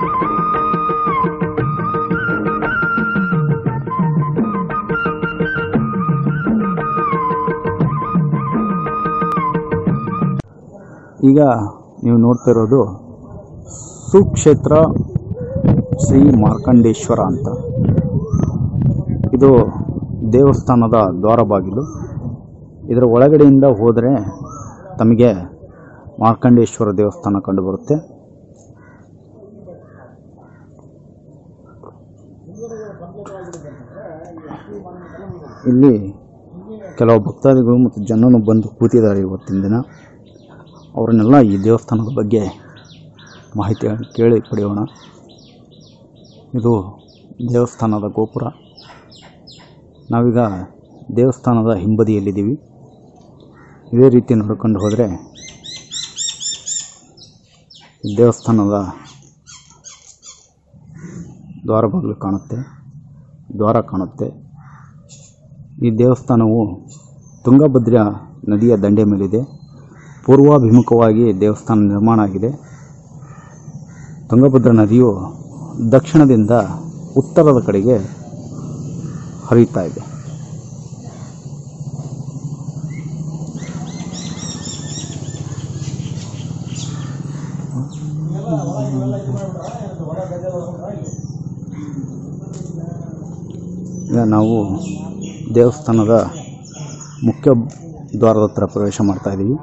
ಈಗ ನೀವು ನೋಡ್ತಿರೋದು ಸುಕ್ಷೇತ್ರ ಶ್ರೀ ಮಾರ್ಕಂಡೇಶ್ವರ ಅಂತ ಇದು ದೇವಸ್ಥಾನದ ದ್ವಾರ ಬಾಗಿಲು ಇದರ ಒಳಗಡೆಯಿಂದ ಹೋದರೆ ತಮಗೆ ಮಾರ್ಕಂಡೇಶ್ವರ ದೇವಸ್ಥಾನ ಕಂಡುಬರುತ್ತೆ ಇಲ್ಲಿ ಕೆಲವು ಭಕ್ತಾದಿಗಳು ಮತ್ತು ಜನರು ಬಂದು ಕೂತಿದ್ದಾರೆ ಇವತ್ತಿನ ದಿನ ಅವರನ್ನೆಲ್ಲ ಈ ದೇವಸ್ಥಾನದ ಬಗ್ಗೆ ಮಾಹಿತಿ ಕೇಳಿ ಪಡೆಯೋಣ ಇದು ದೇವಸ್ಥಾನದ ಗೋಪುರ ನಾವೀಗ ದೇವಸ್ಥಾನದ ಹಿಂಬದಿಯಲ್ಲಿದ್ದೀವಿ ಇದೇ ರೀತಿ ನೋಡ್ಕೊಂಡು ಹೋದರೆ ದೇವಸ್ಥಾನದ ದ್ವಾರ ಬಾಗಿಲು ಕಾಣುತ್ತೆ ದ್ವಾರ ಕಾಣುತ್ತೆ ಈ ದೇವಸ್ಥಾನವು ತುಂಗಭದ್ರಾ ನದಿಯ ದಂಡೆ ಮೇಲಿದೆ ಪೂರ್ವಾಭಿಮುಖವಾಗಿ ದೇವಸ್ಥಾನ ನಿರ್ಮಾಣ ಆಗಿದೆ ತುಂಗಭದ್ರಾ ನದಿಯು ದಕ್ಷಿಣದಿಂದ ಉತ್ತರದ ಕಡೆಗೆ ಹರಿಯುತ್ತಾ ಇದೆ ಈಗ ನಾವು ದೇವಸ್ಥಾನದ ಮುಖ್ಯ ದ್ವಾರದ ಹತ್ರ ಪ್ರವೇಶ ಮಾಡ್ತಾ ಇದ್ದೀವಿ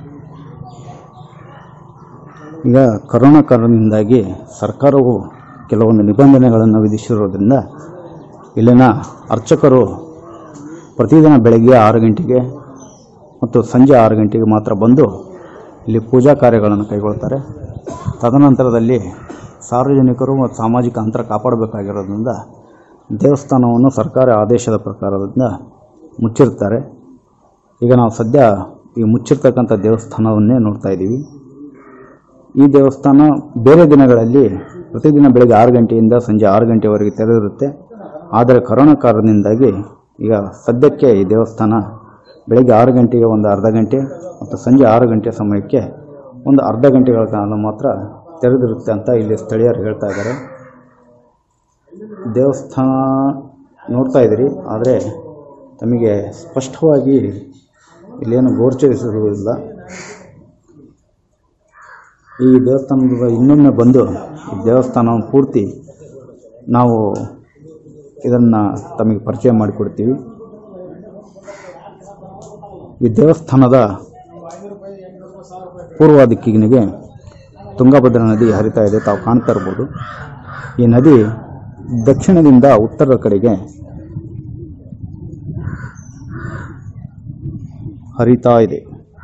ಈಗ ಕರೋನಾ ಕಾರಣದಿಂದಾಗಿ ಸರ್ಕಾರವು ಕೆಲವೊಂದು ನಿಬಂಧನೆಗಳನ್ನು ವಿಧಿಸಿರೋದ್ರಿಂದ ಇಲ್ಲಿನ ಅರ್ಚಕರು ಪ್ರತಿದಿನ ಬೆಳಗ್ಗೆ ಆರು ಗಂಟೆಗೆ ಮತ್ತು ಸಂಜೆ ಆರು ಗಂಟೆಗೆ ಮಾತ್ರ ಬಂದು ಇಲ್ಲಿ ಪೂಜಾ ಕಾರ್ಯಗಳನ್ನು ಕೈಗೊಳ್ತಾರೆ ತದನಂತರದಲ್ಲಿ ಸಾರ್ವಜನಿಕರು ಮತ್ತು ಸಾಮಾಜಿಕ ಅಂತರ ಕಾಪಾಡಬೇಕಾಗಿರೋದ್ರಿಂದ ದೇವಸ್ಥಾನವನ್ನು ಸರ್ಕಾರ ಆದೇಶದ ಪ್ರಕಾರದಿಂದ ಮುಚ್ಚಿರ್ತಾರೆ ಈಗ ನಾವು ಸದ್ಯ ಈ ಮುಚ್ಚಿರ್ತಕ್ಕಂಥ ದೇವಸ್ಥಾನವನ್ನೇ ನೋಡ್ತಾ ಇದ್ದೀವಿ ಈ ದೇವಸ್ಥಾನ ಬೇರೆ ದಿನಗಳಲ್ಲಿ ಪ್ರತಿದಿನ ಬೆಳಗ್ಗೆ ಆರು ಗಂಟೆಯಿಂದ ಸಂಜೆ ಆರು ಗಂಟೆವರೆಗೆ ತೆರೆದಿರುತ್ತೆ ಆದರೆ ಕರೋನಾ ಕಾರಣದಿಂದಾಗಿ ಈಗ ಸದ್ಯಕ್ಕೆ ಈ ದೇವಸ್ಥಾನ ಬೆಳಗ್ಗೆ ಆರು ಗಂಟೆಗೆ ಒಂದು ಅರ್ಧ ಗಂಟೆ ಮತ್ತು ಸಂಜೆ ಆರು ಗಂಟೆ ಸಮಯಕ್ಕೆ ಒಂದು ಅರ್ಧ ಗಂಟೆಗಳ ಕಾಲ ಮಾತ್ರ ತೆರೆದಿರುತ್ತೆ ಅಂತ ಇಲ್ಲಿ ಸ್ಥಳೀಯರು ಹೇಳ್ತಾ ಇದ್ದಾರೆ ದೇವಸ್ಥಾನ ನೋಡ್ತಾ ಇದ್ದೀರಿ ಆದರೆ ತಮಗೆ ಸ್ಪಷ್ಟವಾಗಿ ಇಲ್ಲೇನು ಗೋಚರಿಸಿರುವುದಿಲ್ಲ ಈ ದೇವಸ್ಥಾನದ ಇನ್ನೊಮ್ಮೆ ಬಂದು ಈ ದೇವಸ್ಥಾನ ಪೂರ್ತಿ ನಾವು ಇದನ್ನು ತಮಗೆ ಪರಿಚಯ ಮಾಡಿಕೊಡ್ತೀವಿ ಈ ದೇವಸ್ಥಾನದ ಪೂರ್ವ ದಿಕ್ಕಿಗೆ ತುಂಗಭದ್ರಾ ನದಿ ಹರಿತಾ ಇದೆ ತಾವು ಕಾಣ್ತಾ ಇರ್ಬೋದು ಈ ನದಿ ದಕ್ಷಿಣದಿಂದ ಉತ್ತರದ ಕಡೆಗೆ ಹರಿತಾ ಇದೆ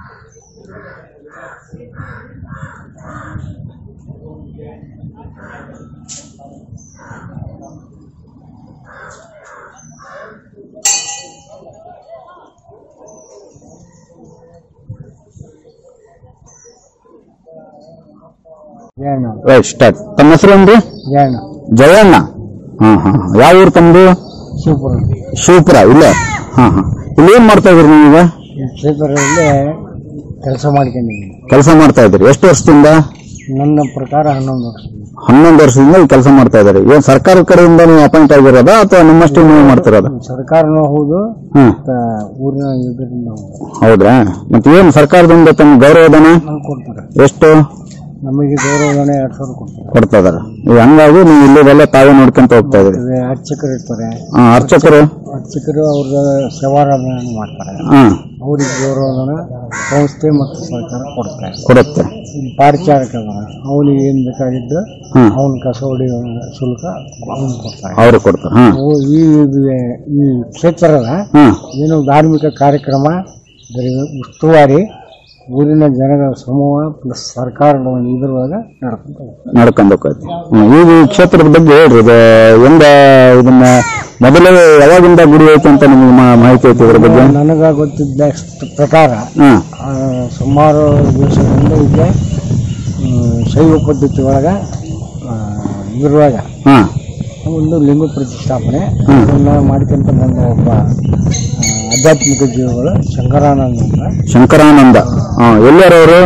ಜಯಣ್ಣ ರೈಟ್ ಸ್ಟಾರ್ಟ್ ತಮ್ಮ ಹೆಸರು ಏನ್ರಿ ಜಯಣ್ಣ ಜಯಣ್ಣ ಹಾಂ ಹಾಂ ಯಾವ ಊರು ತಮ್ಮದು ಶಿವಪುರ ಶಿವಪುರ ಇಲ್ಲೇ ಹಾಂ ಹಾಂ ಇಲ್ಲಿ ಏನು ಮಾಡ್ತಾ ಇದ್ರಿ ನೀವೀಗ ಈ ಕ್ಷೇತ್ರದಲ್ಲಿ ಕೆಲಸ ಮಾಡ್ಕೊಂಡಿದ್ದೀನಿ ಕೆಲಸ ಮಾಡ್ತಾ ಇದ್ದೀರಿ ಎಷ್ಟು ವರ್ಷದಿಂದ ನನ್ನ ಪ್ರಕಾರ ಹನ್ನೊಂದು ವರ್ಷ ಹನ್ನೊಂದು ವರ್ಷದಿಂದ ಇಲ್ಲಿ ಕೆಲಸ ಮಾಡ್ತಾ ಇದ್ದಾರೆ ಏನು ಸರ್ಕಾರದ ಕಡೆಯಿಂದ ನೀವು ಅಪಾಯಿಂಟ್ ಆಗಿರೋದಾ ಅಥವಾ ನಿಮ್ಮಷ್ಟೇ ನೀವು ಮಾಡ್ತಿರೋದಾ ಸರ್ಕಾರನೂ ಹೌದು ಹ್ಮ್ ಮತ್ತೆ ಊರಿನ ಇದರಿಂದ ಹೌದು ಹೌದ್ರಾ ಮತ್ತೆ ಏನು ಸರ್ಕಾರದಿಂದ ತಮ್ಮ ಗೌರವಧನ ನಮ್ಗೆ ಕೊಡ್ತಾರೆ ಎಷ್ಟು ನಮಗೆ ಗೌರವಧನ ಎರಡು ಸಾವಿರ ಕೊಡ್ತಾರೆ ಕೊಡ್ತಾ ಇದಾರೆ ಈಗ ಹಂಗಾಗಿ ನೀವು ಇಲ್ಲಿದೆಲ್ಲ ತಾವೇ ನೋಡ್ಕೊಂತ ಹೋಗ್ತಾ ಇದ್ರಿ ಮತ್ತೆ ಅರ್ಚಕರು ಇರ್ತಾರೆ ಹಾ, ಅರ್ಚಕರು ಅರ್ಚಕರು ಅವ್ರ ಸೇವಾರಾಧನೆ ಮಾಡ್ತಾರೆ ಹಾ ಅವ್ರಿಗೆ ಗೌರವಧನ ಸಂಸ್ಥೆ ಮತ್ತು ಸರ್ಕಾರ ಕೊಡ್ತಾರೆ ಕೊಡುತ್ತೆ ಇಲ್ಲಿ ಪಾರಿಚಾರಕ ಅವನಿಗೆ ಏನು ಬೇಕಾಗಿದ್ದು ಹ್ಮ್ ಅವನ ಕಸೋಡಿ ಶುಲ್ಕ ಅವನು ಕೊಡ್ತಾರೆ ಅವರು ಕೊಡ್ತಾರೆ ಹಾ ಅವು ಈ ಇದು- ಈ ಕ್ಷೇತ್ರದ ಹಾ ಏನು ಧಾರ್ಮಿಕ ಕಾರ್ಯಕ್ರಮ ಇದರ ಉಸ್ತುವಾರಿ ಊರಿನ ಜನರ ಸಮೂಹ ಪ್ಲಸ್ ಸರ್ಕಾರದ ಒಂದು ಇದ್ರೊಳಗೆ ನಡ್ಕೊಂತ ಹೋಗ್ತಾರೆ. ನಡ್ಕೊಂಡು ಹೋಗ್ತೈತಿ ಹ್ಮ್. ಈಗ ಈ ಕ್ಷೇತ್ರದ ಬಗ್ಗೆ ಹೇಳ್ರಿ ಇದು ಹೆಂಗ ಇದನ್ನ ಮೊದಲೇ ಯಾವಾಗಿಂದ ಗುಡಿ ಐತೆ ಅಂತ ನಿಮ್ಗೆ ಮಾ- ಮಾಹಿತಿ ಐತಿ ಇದ್ರ ಬಗ್ಗೆ ನನಗೆ ಗೊತ್ತಿದ್ದ ಅಷ್ಟ್ ಪ್ರಕಾರ ಹಾ ಆ, ಸುಮಾರು ದಿವಸದಿಂದ ಇದೆ ಶೈವ ಪದ್ಧತಿ ಒಳಗೆ ಇದ್ರೊಳಗೆ ಹಾ ಒಂದು ಲಿಂಗ ಪ್ರತಿಷ್ಠಾಪನೆ ಹ್ಮ್. ಅದನ್ನ ಮಾಡ್ಕೊಂತ ಬಂದ ಒಬ್ಬ ಆ, ಆಧ್ಯಾತ್ಮಿಕ ಜೀವಿಗಳು ಶಂಕರಾನಂದ ಅಂತ ಶಂಕರಾನಂದ ಹಾ ಎಲ್ಲಾರವರು ಅವ್ರ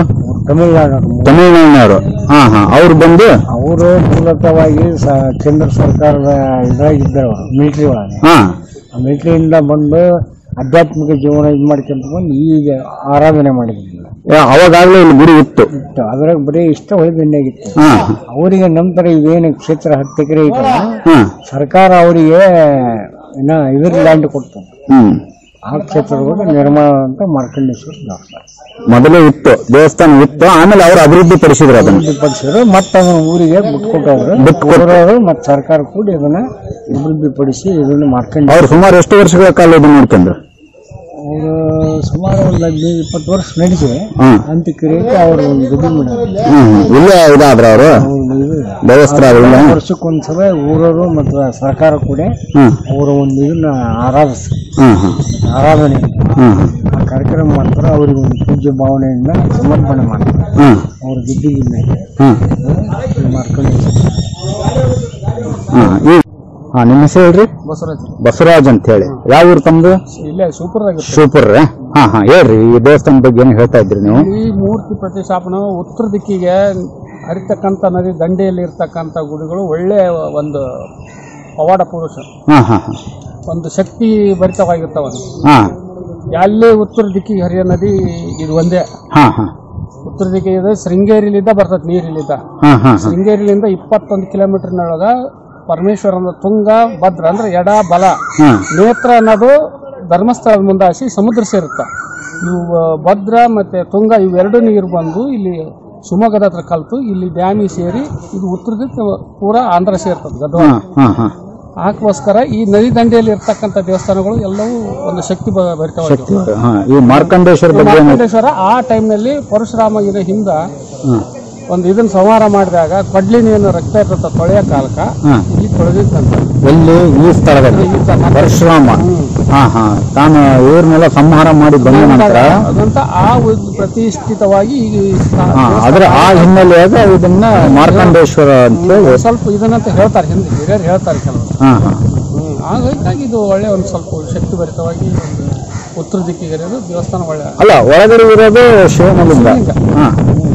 ತಮಿಳುನಾಡು ತಮಿಳುನಾಡಿನವರು ಹಾ ಹಾ ಅವ್ರು ಬಂದು ಅವರು ಮೂಲತಃವಾಗಿ ಸ- ಕೇಂದ್ರ ಸರ್ಕಾರದ ಇದಾಗಿದ್ದರು ಅವರು ಮಿಲಿಟರಿ ಒಳಗೆ ಹಾ ಆ ಮಿಲಿಟರಿಯಿಂದ ಬಂದು ಆಧ್ಯಾತ್ಮಿಕ ಜೀವನ ಇದು ಮಾಡ್ಕೊಂತ ಬಂದು ಈಗ ಆರಾಧನೆ ಮಾಡಿದ್ರಿಲ್ಲ ಯಾ- ಅವಾಗಾಗ್ಲೇ ಇಲ್ಲಿ ಗುಡಿ ಇತ್ತು ಇತ್ತು ಅದ್ರಾಗ ಬರೀ ಇಷ್ಟ ಹೊಳೆದಂಡಾಗಿತ್ತು ಹಾ ಅವರಿಗೆ ನಂತರ ಇದೇನು ಕ್ಷೇತ್ರ ಹತ್ತು ಎಕರೆ ಐತಲ್ಲ ಹಾ ಸರ್ಕಾರ ಅವರಿಗೆ ಇನ್ನ ಇದ್ರ ಲ್ಯಾಂಡ್ ಕೊಡ್ತು ಹ್ಮ್ ಆ ಕ್ಷೇತ್ರದೊಳಗೆ ನಿರ್ಮಾಣ ಅಂತ ಮಾರ್ಕಂಡೇಶ್ವರ ದೇವಸ್ಥಾನ ಮೊದಲೇ ಇತ್ತು ದೇವಸ್ಥಾನ ಇತ್ತು ಆಮೇಲೆ ಅವ್ರು ಅಭಿವೃದ್ಧಿ ಪಡಿಸಿದ್ರು ಅದನ್ನ ಅಭಿವೃದ್ಧಿಪಡಿಸಿದ್ರು ಮತ್ತೆ ಅದನ್ನ ಊರಿಗೆ ಬಿಟ್ಕೊಟ್ಟವ್ರು ಬಿಟ್ಕೊಟ್ರು. ಮತ್ತು ಸರ್ಕಾರ ಕೂಡಿ ಇದನ್ನ ಅಭಿವೃದ್ಧಿಪಡಿಸಿ ಇದನ್ನ ಮಾರ್ಕಂಡ ಅವ್ರು ಸುಮಾರು ಎಷ್ಟು ವರ್ಷಗಳ ಕಾಲ ಇದನ್ನ ನೋಡ್ಕೊಂಡ್ರು ಅವರು ಸುಮಾರು ಒಂದು ಹದಿನೈದು ಇಪ್ಪತ್ತು ವರ್ಷ ನಡೀತಿದೆ ಹ್ಮ್ ಅಂತ್ಯಕ್ರಿಯೆಗೆ ಅವರು ಒಂದು ಗದಿ ಮಾಡಿದ್ರು ಹ್ಮ್ ಹ್ಮ್. ಇಲ್ಲೇ ಇದಾದ್ರ ಅವರು ಅವ್ರು ಇದು ದೇವಸ್ಥಾನ ಇಲ್ಲ ವರ್ಷಕ್ಕೊಂದ್ಸಲ ಊರವರು ಮತ್ತು ಸರ್ಕಾರ ಕೂಡ ಹ್ಮ್ ಅವರ ಒಂದು ಇದನ್ನ ಆರಾಧಿಸ್ ಹ್ಮ್ ಹ್ಮ್ ಆರಾಧನೆ ಹ್ಮ್ ಹ್ಮ್ ಆ ಕಾರ್ಯಕ್ರಮ ಮಾಡ್ತಾರೆ ಅವ್ರಿಗೆ ಒಂದು ಪೂಜ್ಯ ಭಾವನೆಯಿಂದ ಸಮರ್ಪಣೆ ಮಾಡ್ತಾರೆ ಹ್ಮ್ ಅವ್ರ ಗಿಡ್ಡಿಗಿಲ್ಲ ಹ್ಮ್ ಮಾರ್ಕಂಡೇಶ್ವರ ಹ್ಮ್ ಈ ಹಾ ನಿಮ್ಮ ಹೆಸರು ಹೇಳ್ರಿ ಬಸವರಾಜ್ ಬಸವರಾಜ್ ಅಂತ ಹೇಳಿ ಯಾವ ಊರು ತಮ್ದು ಇಲ್ಲೇ ಸೂಪರ್ದಾಗ ಸೂಪರ್ ಹಾ ಹಾ ಹೇಳ್ರಿ ಈ ದೇವಸ್ಥಾನ ಬಗ್ಗೆ ಏನು ಹೇಳ್ತಾ ಇದ್ರಿ ನೀವು ಈ ಮೂರ್ತಿ ಪ್ರತಿಷ್ಠಾಪನೆ ಉತ್ತರ ದಿಕ್ಕಿಗೆ ಹರಿತಕ್ಕಂಥ ನದಿ ದಂಡೆಯಲ್ಲಿ ಇರ್ತಕ್ಕಂಥ ಗುಡಿಗಳು ಒಳ್ಳೆ ಒಂದು ಪವಾಡ ಪುರುಷ ಹಾ ಹಾ ಹಾ ಒಂದು ಶಕ್ತಿ ಭರಿತವಾಗಿರ್ತಾವ ಅದು. ಹಾ ಅಲ್ಲಿ ಉತ್ತರ ದಿಕ್ಕಿಗೆ ಹರಿಯೋ ನದಿ ಇದು ಒಂದೇ ಹಾ ಹಾ ಉತ್ತರ ದಿಕ್ಕಿಗೆ ಶೃಂಗೇರಿಲಿಂದ ಬರ್ತದೆ ನೀರಿಲಿಂದ ಹಾ ಹಾ ಹಾ ಶೃಂಗೇರಿಲಿಂದ ಇಪ್ಪತ್ತೊಂದು ಕಿಲೋಮೀಟರ್ನೊಳಗ ಪರಮೇಶ್ವರನ ತುಂಗ ಭದ್ರ ಅಂದ್ರೆ ಎಡ ಬಲ ಹಾ ನೇತ್ರ ಅನ್ನೋದು ಧರ್ಮಸ್ಥಳದ ಮುಂದಾಸಿ ಸಮುದ್ರ ಸೇರುತ್ತೆ ಇವು ಆ, ಭದ್ರ ಮತ್ತೆ ತುಂಗ ಇವೆರಡು ನೀರು ಬಂದು ಇಲ್ಲಿ ಶಿವಮೊಗ್ಗದ ಹತ್ರ ಕಲ್ತು ಇಲ್ಲಿ ಡ್ಯಾಮಿಗೆ ಸೇರಿ ಇದು ಉತ್ತರದಿಂದ ಪೂರಾ ಆಂಧ್ರ ಸೇರ್ತದೆ ಗದ್ವಾಲ ಹಾ ಹಾ ಹಾ ಅದಕ್ಕೋಸ್ಕರ ಈ ನದಿ ದಂಡೆಯಲ್ಲಿ ಇರ್ತಕ್ಕಂಥ ದೇವಸ್ಥಾನಗಳು ಎಲ್ಲವೂ ಒಂದು ಶಕ್ತಿ ಭ- ಭರಿತವಾಗಿವೆ ಹಾ ಈ ಮಾರ್ಕಂಡೇಶ್ವರ ಬಗ್ಗೆ ಏನು ಮಾರ್ಕಂಡೇಶ್ವರ ಆ ಟೈಮ್ನಲ್ಲಿ ಪರಶುರಾಮಗಿನ ಹಿಂದ ಹಾ ಒಂದು ಇದನ್ನ ಸಂಹಾರ ಮಾಡಿದಾಗ ಕೊಡ್ಲಿನಿಯನ್ನು ರಕ್ತ ಇರ್ತದ ತೊಳೆಯ ಕಾಲಕ ಹಾ ಇಲ್ಲಿ ತೊಳೆದಿತ್ತಂತ ಎಲ್ಲಿ ಈ ಸ್ಥಳದಲ್ಲಿ ಪರಶುರಾಮ ಹಾ ಹಾ ತಾನು ಇವ್ರನ್ನೆಲ್ಲ ಸಂಹಾರ ಮಾಡಿ ಬಂದ ನಂತರ ಅದಂತ ಆ ಒಂದು ಪ್ರತಿಷ್ಠಿತವಾಗಿ ಈಗ ಈ ಸ್ಥಾ- ಹಾ ಅದರ ಆ ಹಿನ್ನೆಲೆಯಾಗ ಇದನ್ನ ಮಾರ್ಕಂಡೇಶ್ವರ ಅಂತ ಹೇಳಿ ಸ್ವಲ್ಪ ಇದನ್ನಂತ ಹೇಳ್ತಾರೆ ಹಿಂದೆ ಹಿರಿಯರು ಹೇಳ್ತಾರೆ ಕೆಲವರು ಹಾ ಹಾ ಹ್ಮ್ ಹಾಗಾಗಿ ಇದು ಒಳ್ಳೆ ಒಂದು ಸ್ವಲ್ಪ ಶಕ್ತಿಭರಿತವಾಗಿ ಒಂದು ಉತ್ತರ ದಿಕ್ಕಿಗೆ ಇರೋದು ದೇವಸ್ಥಾನ ಒಳ್ಳೆ ಅಲ್ಲ ಒಳಗಡೆ ಇರೋದು ಶಿವನಲಿಂಗ ಶಿವಲಿಂಗ. ಹಾ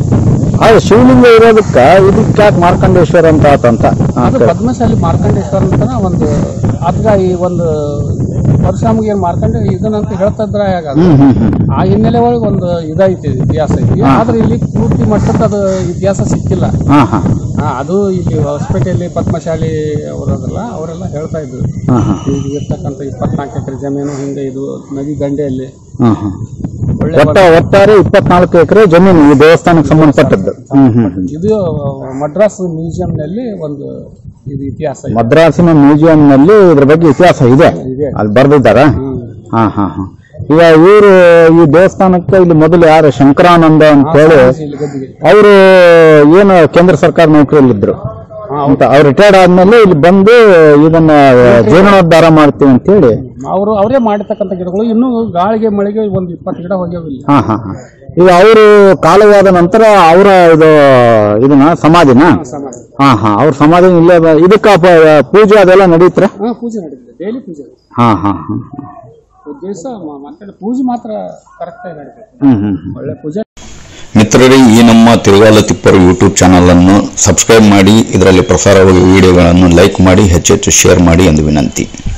ಅದು ಶಿವಲಿಂಗ ಇರೋದಕ್ಕ ಇದಕ್ಕೆ ಯಾಕೆ ಮಾರ್ಕಂಡೇಶ್ವರ ಅಂತ ಆತಂತ ಹಾ, ಅದು ಪದ್ಮಶಾಲಿ ಮಾರ್ಕಂಡೇಶ್ವರ ಅಂತ ಒಂದು ಅದ್ಗ ಈ ಒಂದು ಪರಶುರಾಮಿಗೆ ಏನು ಮಾರ್ಕಂಡ ಇದನ್ನಂತ ಹೇಳ್ತಾ ಇದ್ರ ಹೇಗಾಗ ಹ್ಮ್ ಹ್ಮ್ ಹ್ಮ್ ಆ ಹಿನ್ನೆಲೆ ಒಳಗೆ ಒಂದು ಇದೈತಿ ಇತಿಹಾಸ ಐತಿ ಆದ್ರೆ ಇಲ್ಲಿ ಪೂರ್ತಿ ಮಟ್ಟದ ಅದು ಇತಿಹಾಸ ಸಿಕ್ಕಿಲ್ಲ ಹಾ ಹಾ ಹಾ, ಅದು ಇಲ್ಲಿ ಹೊಸಪೇಟೆಯಲ್ಲಿ ಪದ್ಮಶಾಲಿ ಅವರದಲ್ಲ ಅವರೆಲ್ಲ ಹೇಳ್ತಾ ಇದ್ರು ಹಾ ಹಾ ಈಗ ಇರ್ತಕ್ಕಂಥ ಇಪ್ಪತ್ನಾಲ್ಕು ಎಕರೆ ಜಮೀನು ಹಿಂದೆ ಇದು ನದಿ ದಂಡೆಯಲ್ಲಿ ಹಾ ಹಾ ಒಳ್ಳೆ ಒಟ್ಟ ಒಟ್ಟಾರೆ ಇಪ್ಪತ್ನಾಲ್ಕು ಎಕರೆ ಜಮೀನು ಈ ದೇವಸ್ಥಾನಕ್ಕೆ ಸಂಬಂಧಪಟ್ಟದ್ದು ಹ್ಮ್ ಹ್ಮ್ ಹ್ಮ್ ಇದು ಮದ್ರಾಸ್ ಮ್ಯೂಸಿಯಂನಲ್ಲಿ ಒಂದು ಇದು ಇತಿಹಾಸ ಇದೆ. ಮದ್ರಾಸಿನ ಮ್ಯೂಸಿಯಂ ನಲ್ಲಿ ಇದ್ರ ಬಗ್ಗೆ ಇತಿಹಾಸ ಇದೆ ಇದೆ ಅಲ್ಲಿ ಬರ್ದಿದ್ದಾರ ಹ್ಮ್. ಹಾ ಹಾ ಹಾ ಈಗ ಇವರು ಈ ದೇವಸ್ಥಾನಕ್ಕೆ ಇಲ್ಲಿ ಮೊದಲು ಯಾರು ಶಂಕರಾನಂದ ಅಂತ ಹೇಳಿ ಇಲ್ಲಿ ಗದ್ದಿಗೆ ಅವರು ಏನು ಕೇಂದ್ರ ಸರ್ಕಾರ ನೌಕರಿಯಲ್ಲಿದ್ರು ಹಾ, ಅಂತ ಅವ್ರು ರಿಟೈರ್ಡ್ ಆದ್ಮೇಲೆ ಇಲ್ಲಿ ಬಂದು ಇದನ್ನ ಜೀರ್ಣೋದ್ಧಾರ ಮಾಡ್ತೀವಿ ಅಂತ ಹೇಳಿ ಅವರು ಅವರೇ ಮಾಡಿರ್ತಕ್ಕಂಥ ಗಿಡಗಳು ಇನ್ನೂ ಗಾಳಿಗೆ ಮಳೆಗೆ ಒಂದು ಇಪ್ಪತ್ತು ಗಿಡ ಹೋಗ್ಯಾವ ಇಲ್ಲಿ ಹಾ ಹಾ ಹಾ ಈಗ ಅವರು ಕಾಲವಾದ ನಂತರ ಅವರ ಇದು ಇದನ್ನ ಸಮಾಧಿನ ಸಮಾಜ ಹಾ ಹಾ ಅವ್ರ ಸಮಾಧಿ ಇಲ್ಲೇ ಬ- ಇದಕ್ಕ ಪ- ಪೂಜೆ ಅದೆಲ್ಲ ನಡೀತ್ರ ಹಾ ಪೂಜೆ ನಡೀತದೆ ಡೈಲಿ ಪೂಜೆ ಹಾ ಹಾ ಹಾ ದಿವಸ ಮಾತಾಡಿ ಪೂಜೆ ಮಾತ್ರ ಕರೆಕ್ಟ್ ಆಗಿ ನಡೀತದೆ ಹ್ಮ್ ಹ್ಮ್ ಹ್ಮ್ ಒಳ್ಳೆ ಪೂಜೆ ಮಿತ್ರರೇ ಈ ನಮ್ಮ ತಿರುಗಾಲ ತಿಪ್ಪರು ಯೂಟ್ಯೂಬ್ ಚಾನಲ್ ಅನ್ನು ಸಬ್ಸ್ಕ್ರೈಬ್ ಮಾಡಿ ಇದರಲ್ಲಿ ಪ್ರಸಾರವಾಗುವ ವಿಡಿಯೋಗಳನ್ನು ಲೈಕ್ ಮಾಡಿ ಹೆಚ್ಚೆಚ್ಚು ಶೇರ್ ಮಾಡಿ ಎಂದು ವಿನಂತಿ